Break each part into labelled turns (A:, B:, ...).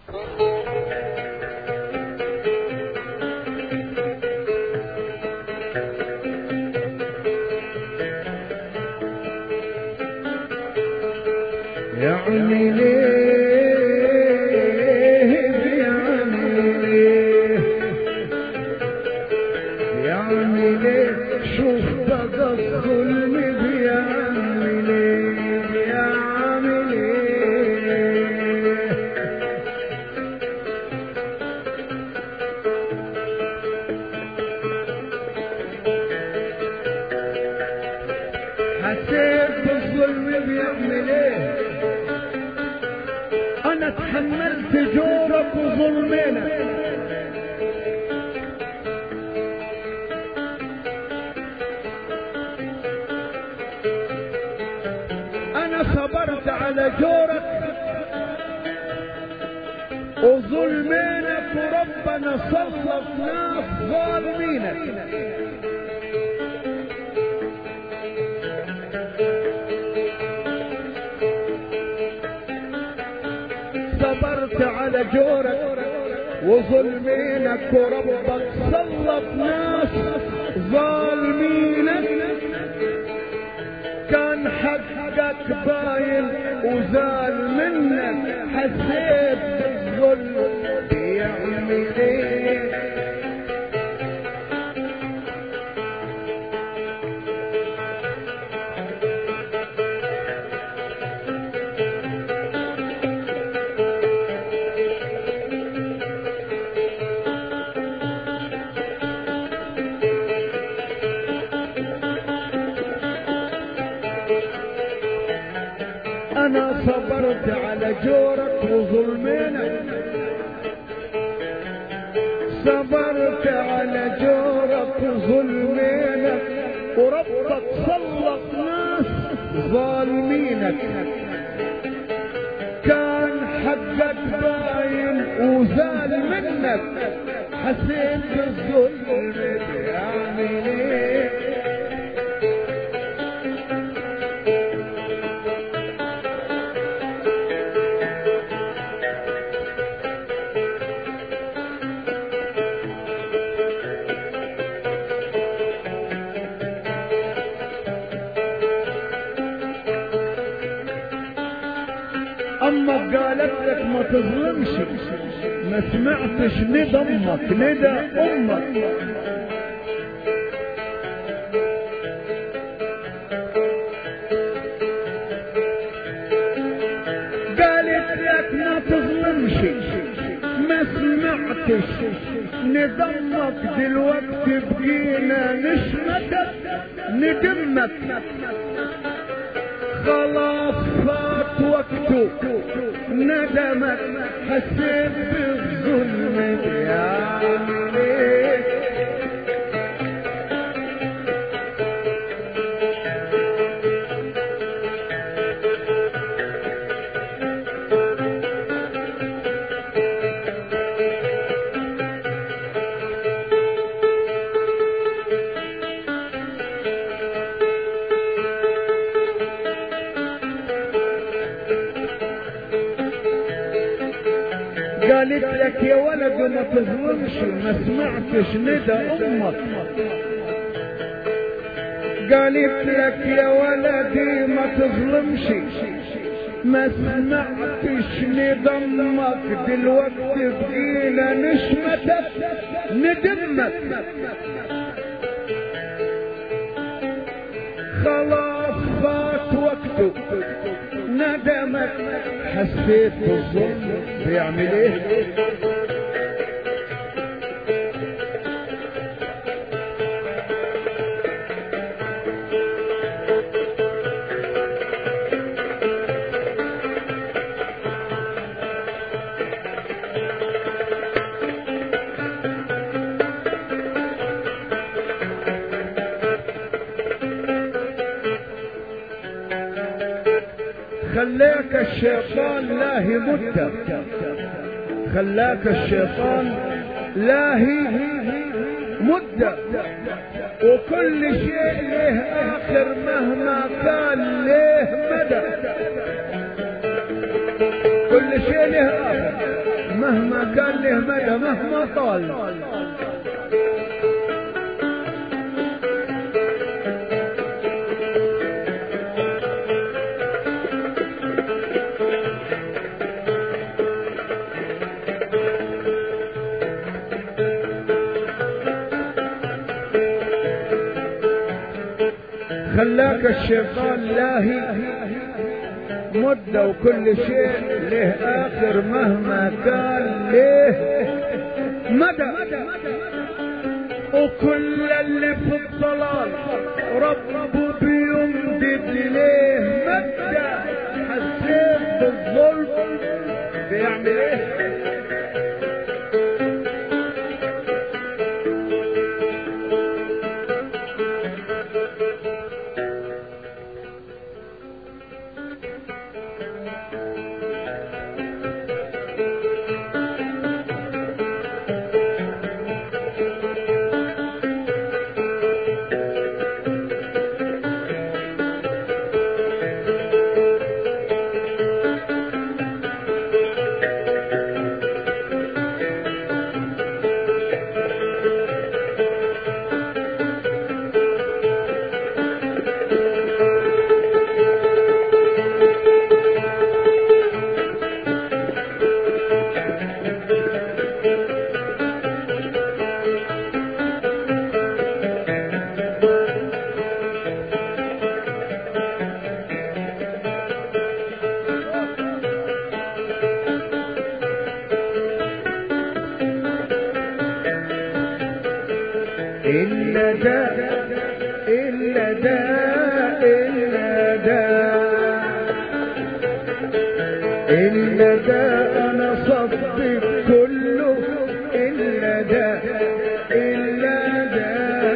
A: يعمل ايه بيعمل ايه يعمل ايه شوف بقى الظلم بيعمل ايه بيعمل ايه حسيت بالظلم بيعمل ايه انا تحملت جورك وظلمنا انا صبرت على جورك وظلمينك وربنا سلط ناس ظالمينك صبرت على جورك وظلمينك وربك سلط ناس ظالمينك كان حقك باين وزال منك حسيت بالظلم بيعمل ايه انا صبرت على جورك وظلمينك صبرت على جورك وظلمينك وربك سلط ناس ظالمينك كان حقك باين وزال منك حسيت بالظلم بيعمل ايه امك قالت لك ما تظلمش ما سمعتش ندى امك ندى امك قالت لك ما تظلمش ما سمعتش ندى امك دلوقتي بقينا نشمتك ندمك خلاص فات وقته ندمك حسيت بالظلم بيعمل ايه قالت لك يا ولد ما تظلمش ما سمعتش ندى امك قالت لك يا ولدي ما تظلمش ما سمعتش ندى امك دلوقتي بقينا نشمتك ندمك خلاص فات وقته ندمك حسيت بالظلم بيعمل ايه خلاك الشيطان لاهي مدة خلاك الشيطان لاهي مدة وكل شيء له آخر مهما كان له مدى كل شيء له آخر مهما كان له مدى مهما طال خلاك الشيطان لاهي مدة وكل شيء له آخر مهما كان له مدى وكل اللي في الضلال ربه بيمدد ليه مدى حسيت بالظلم بيعمل ايه إلا ده إلا ده إلا ده إلا ده أنا صدق كله إلا ده إلا ده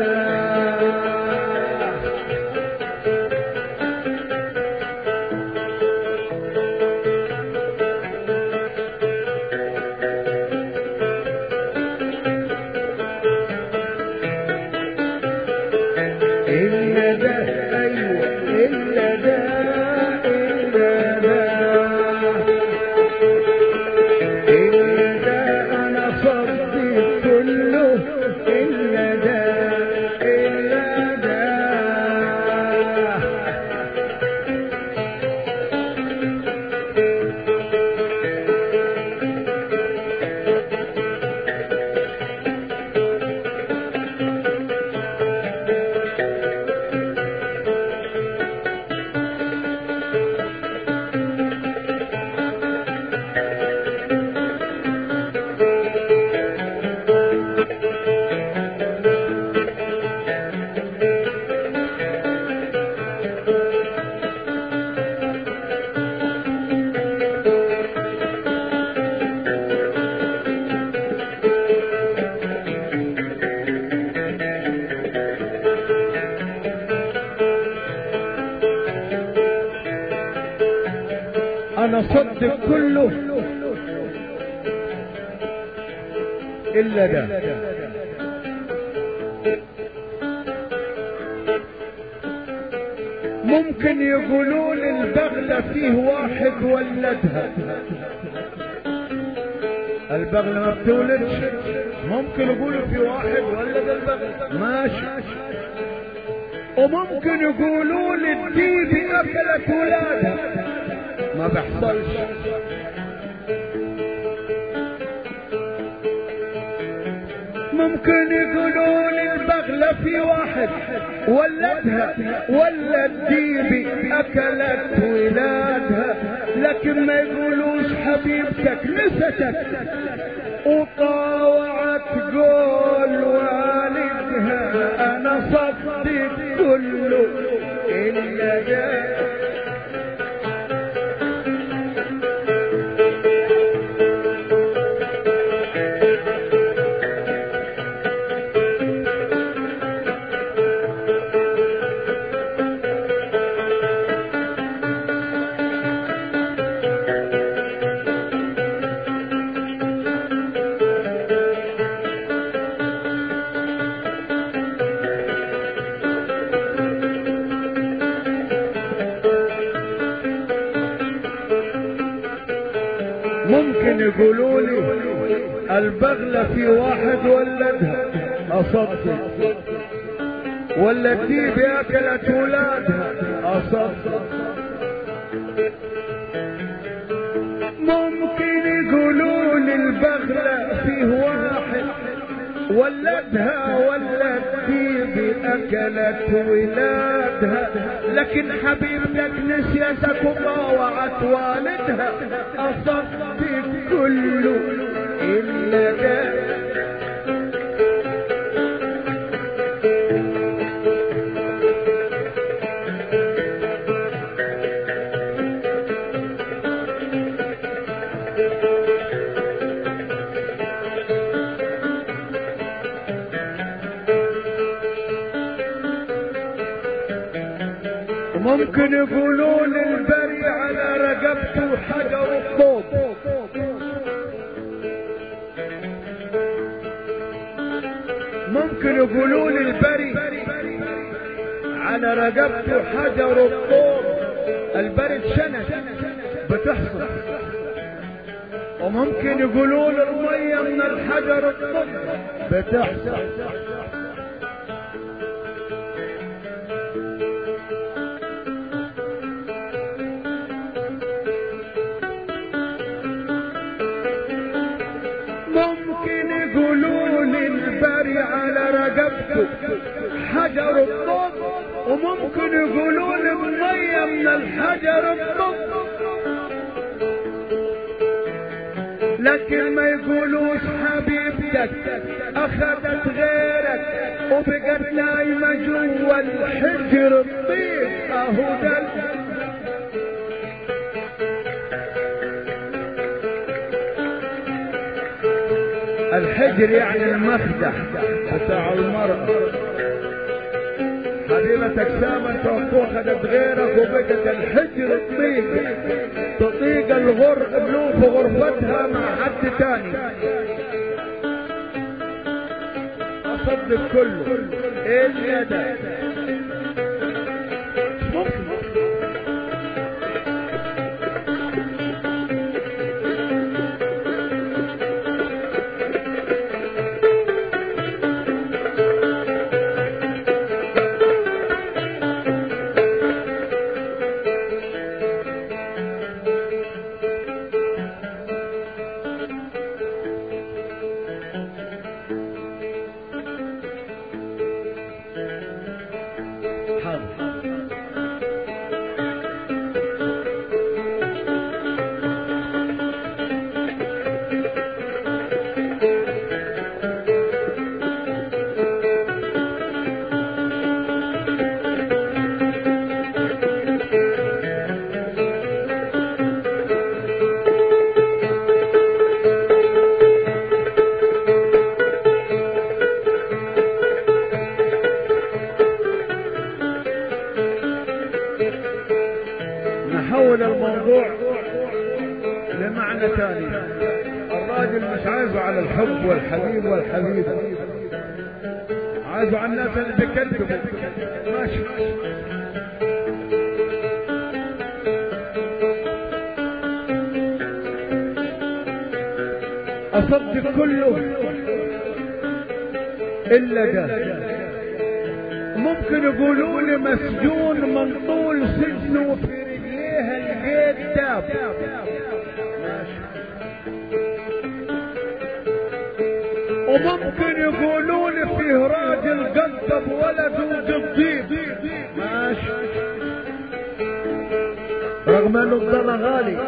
A: إلا ده أيوة إلا ده إلا ده إلا ده أنا صدق كله إلا ده إلا ده أنا صدق كله إلا ده ممكن يقولون البغلة فيه واحد ولدها البغلة ما بتولدش ممكن يقولوا في واحد ولد البغلة ماشي وممكن يقولون الديب أكلت ولادها ما بيحصلش ممكن يقولون البغلة في واحد ولدها ولا الديب أكلت ولادها لكن ما يقولوش حبيبتك نستك وطاوعت قول والدها أنا صدق كله إلا ده يقولوا لي البغلة في واحد ولدها أصدق ولا الديب أكلت ولادها أصدق ممكن يقولوا لي البغلة فيه واحد ولدها ولا الديب أكلت ولادها لكن حبيبتك نسيتك وطاوعت والدها أصدق كله إلا ده ممكن يقولون البري على رقبته حجر الطوب ممكن يقولون البري على رقبته حجر الطوب البري اتشنت بتحصل وممكن يقولون المية من الحجر الطوب بتحصل ممكن يقولون البري على رقبته حجر الطب وممكن يقولون المية من الحجر الطب لكن ما يقولوش حبيبتك اخذت غيرك وبقت نايمة جوا الحجر الطيب اهو ده الحجر يعني المخدع بتاع المرأة حبيبتك سامت واخذت غيرك وبقت الحجر تطيق تطيق الغر بلو في غرفتها مع حد تاني اصدق كله الا ده نحول الموضوع لمعنى ثاني الراجل مش عايزه على الحب والحبيب والحبيبة عايزه على الناس اللي بيكذبوا ماشي أصدق كله إلا ده ممكن يقولوا لي مسجون من طول سجنه في رجليها الجيد داب وممكن يقولوا لي فيه راجل قدب ولده جديد ماشي رغم انه الضنا غالي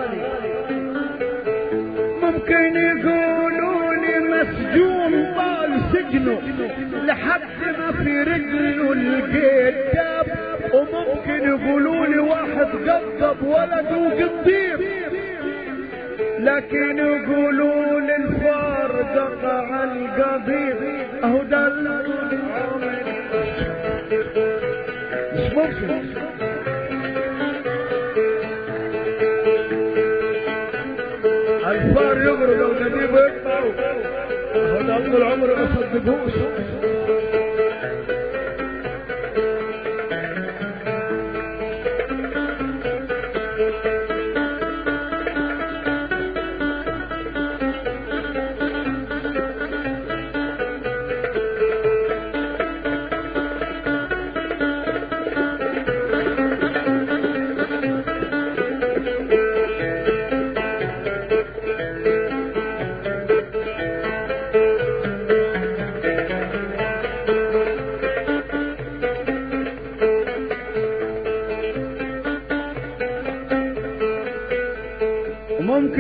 A: ممكن يقولوا لي مسجون طال سجنه لحد ما في رجله الكتاب وممكن يقولوا لي واحد قضب ولده قضيب لكن يقولوا لي الفار قطع القضيب اهو ده مش ممكن الفار يغرب القضيب ويقطعوا اهو ده طول عمره ما صدقوش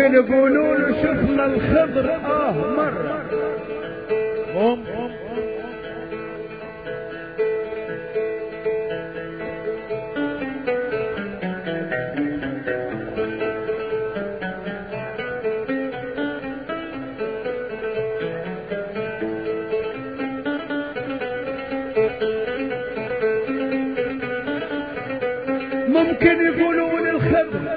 A: ممكن يقولوا له شفنا الخضر اه مرة ممكن ممكن يقولوا لي الخضر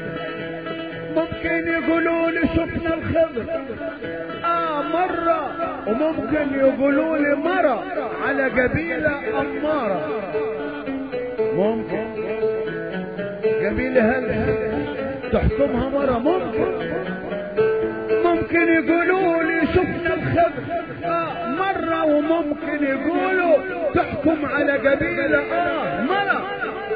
A: ممكن يقولوا لي شفنا الخضر اه مرة وممكن يقولوا لي مرة على قبيلة أمارة ممكن قبيلة هل تحكمها مرة ممكن ممكن يقولوا لي شفنا الخضر آه مرة وممكن يقولوا تحكم على قبيلة آه مرة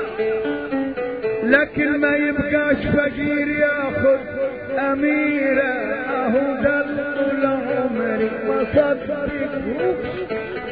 A: لكن ما يبقاش فقير ياخذ أميرة أهو ده طول عمري ما صدقوش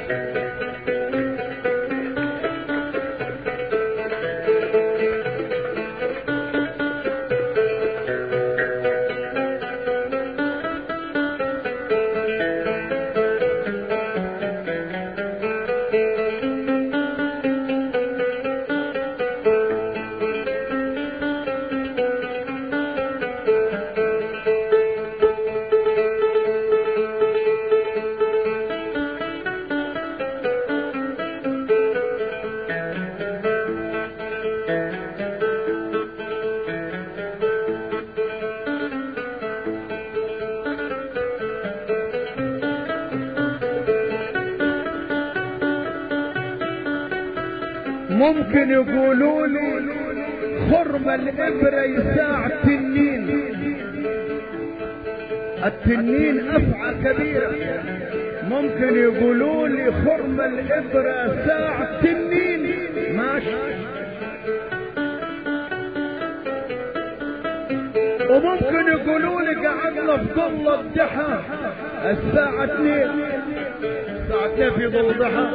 A: ممكن يقولوا لي خرم الإبرة يساع التنين التنين أفعى كبيرة ممكن يقولوا لي خرم الإبرة ساع التنين ماشي وممكن يقولوا لي قعدنا في ظل الضحى الساعة 2 الساعة 2 في ظل الضحى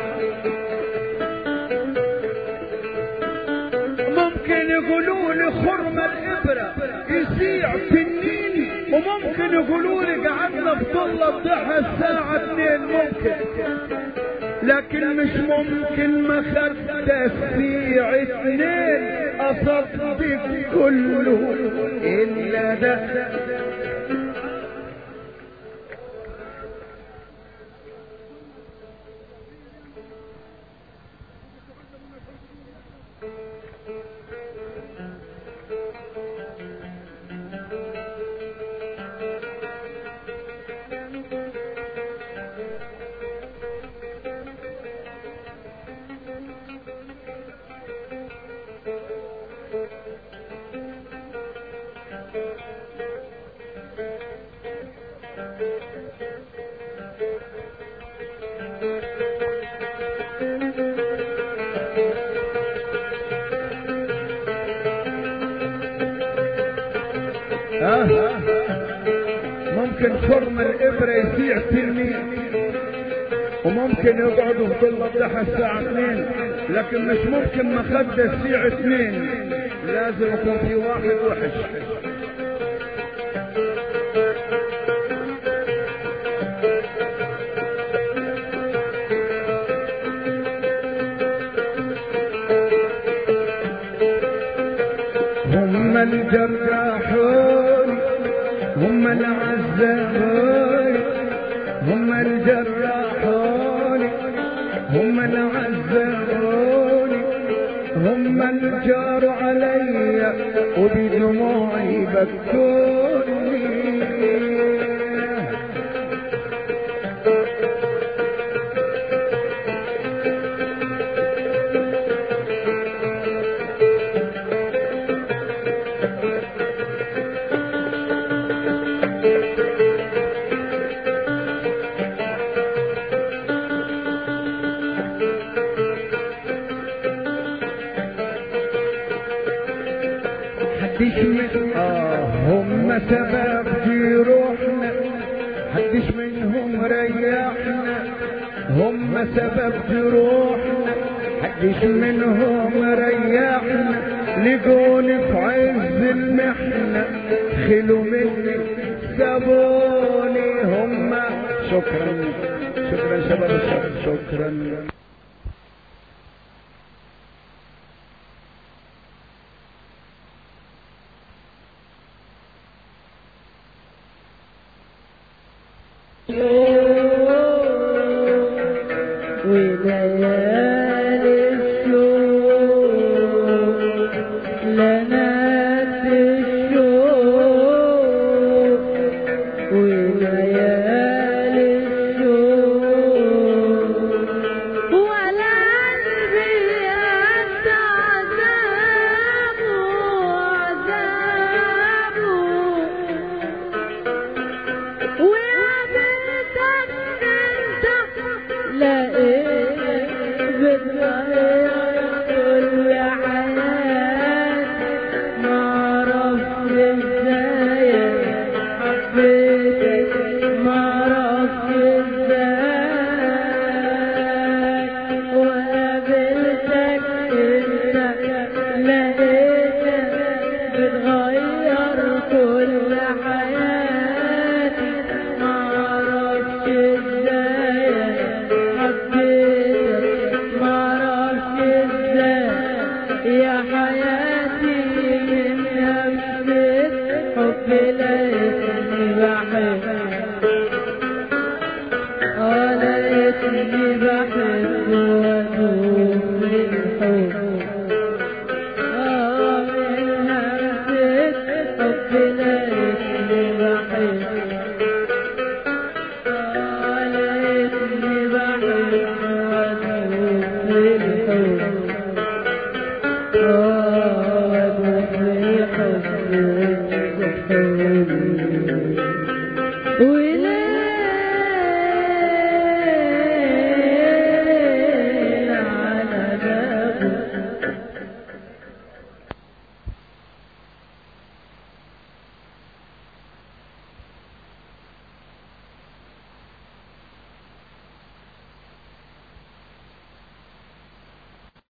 A: ممكن يقولوا لي خرم الإبرة يسيع تنين وممكن يقولوا لي قعدنا في ظل الضحى الساعة 2 ممكن لكن مش ممكن ما خدت السيع اثنين اصدق كله الا ده ها ممكن خرم الإبرة يسيع تنين وممكن يقعدوا في ظل الضحى الساعة 2 لكن مش ممكن مخدة تسيع اثنين لازم يكون في واحد وحش هم الجراحون هم العزاون هم الجراحون هم العزاون هم الجار علي وبدموعي بكوني حدش من آه هم سبب في روحنا حدش منهم ريحنا هم سبب في روحنا حدش منهم ريحنا لقوني في عز المحنة خلوا مني سابوني هم شكرا شكرا شباب الشباب شكرا
B: وليالي